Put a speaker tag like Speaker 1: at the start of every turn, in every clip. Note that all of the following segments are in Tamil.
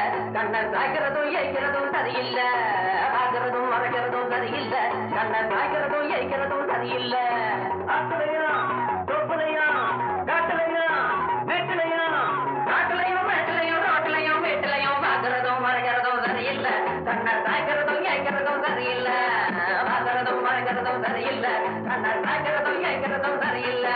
Speaker 1: கண்ணை சாய்க்கிறதும் ஏய்க்கிறதும் சரியில்ல பார்க்கிறதும் மறைக்கிறதும் சரியில்ல கண்ணை சாய்க்கிறதும் ஏய்க்கிறதும் சரியில்ல
Speaker 2: ஆத்துலையா தொப்புலையா காட்டுலையா நெட்டுலையா
Speaker 1: காட்டுலையும் மேட்டுலையும் ரோட்டுலையும் வீட்டுலையும் பார்க்கிறதும் மறைக்கிறதும் சரியில்ல கண்ணை சாய்க்கிறதும் ஏய்க்கிறதும் சரியில்ல பார்க்கிறதும் மறைக்கிறதும் சரியில்ல கண்ணை சாய்க்கிறதும் ஏய்க்கிறதும் சரியில்ல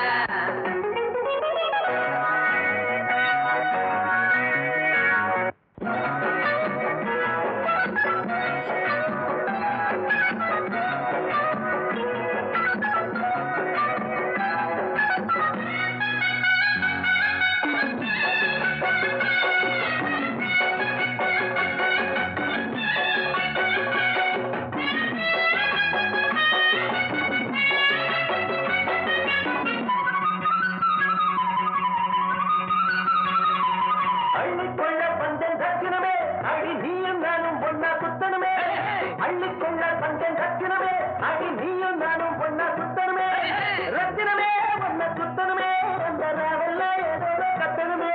Speaker 2: அள்ளிக்கொள்ள பந்தன் தட்சிணமே அடி நீயும் நானும் பொண்ணா சுத்தணுமே அள்ளிக்கொள்ள பந்தன் தட்சிணமே அடி நீயும் நானும் பொண்ணா சுத்தணுமே ரத்தினமே பொண்ண சுத்தணுமே அந்த ராவல்ல ஏதோ கத்தணுமே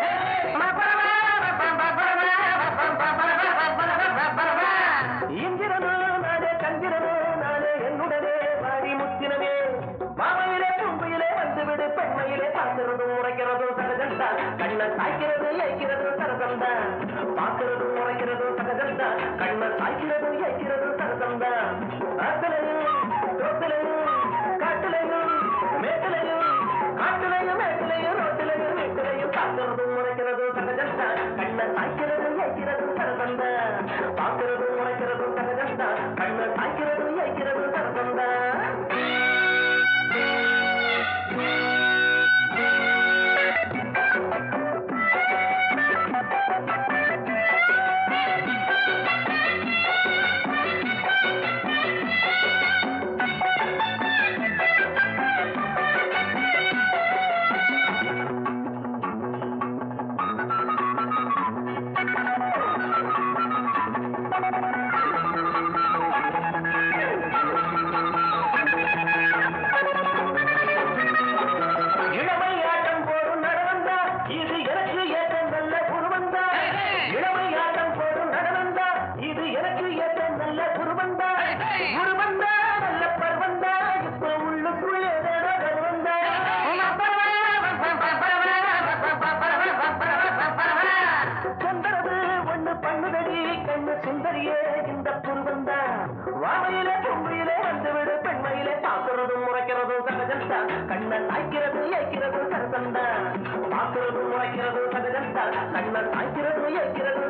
Speaker 2: இந்திரனோ நானே சந்திரனோ நானே என்னுடனே வாடி முத்தினமே மாமையிலே தும்பியிலே வந்துவிடு பெண்மையிலே பார்க்கிறதும் உரைக்கிறதும் சகஜம்தான் கண்ணை சாய்க்கிறது ஏய்க்கிறது சரசம்தான் பார்க்கிறதும் உரைக்கிறதும் சகஜம்தான் கண்ணை சாய்க்கிறது ஏய்க்கிறது சரசம்தான் ஆத்திலையும் ரோட்டிலையும் காட்டிலையும் மேட்டிலையும் காட்டிலையும் மேட்டிலையும் ரோட்டிலையும் வீட்டிலையும் பார்க்கிறதும் உரைக்கிறதும் சகஜம்தான் கண்ணை சாய்க்கிறது ஏய்க்கிறது சரசம்தான் பார்க்கிறதும் உரைக்கிறதும் சகஜம்தான் கண்ணை சாய்க்கிறது ஏய்க்கிறது சரசம்தான் இளமை ஆட்டம் போடும் நடனந்தா இது எனக்கு ஏற்ற நல்ல குருவந்தா இளமை ஆட்டம் போடும் நடனந்தா இது எனக்கு ஏற்ற நல்ல குருவந்தா குருவந்தா நல்ல பருவந்தா இப்ப உள்ளுக்குள்ளே கருவந்தா சொந்தரது ஒண்ணு பண்ணுதடி கண்ணு சுந்தரியே இந்த புருவந்தா வாமையிலே பொம்பையிலே வந்துவிடு பெண்மையிலே பார்க்கிறதும் முறைக்கிறதும் சகஜந்தா கண்ணை சாய்க்கிறது ஏய்க்கிறது சரசந்தா பார்க்கிறதும் முறைக்கிறதும் சகஜந்தா கண்ணை சாய்க்கிறது ஏய்க்கிறது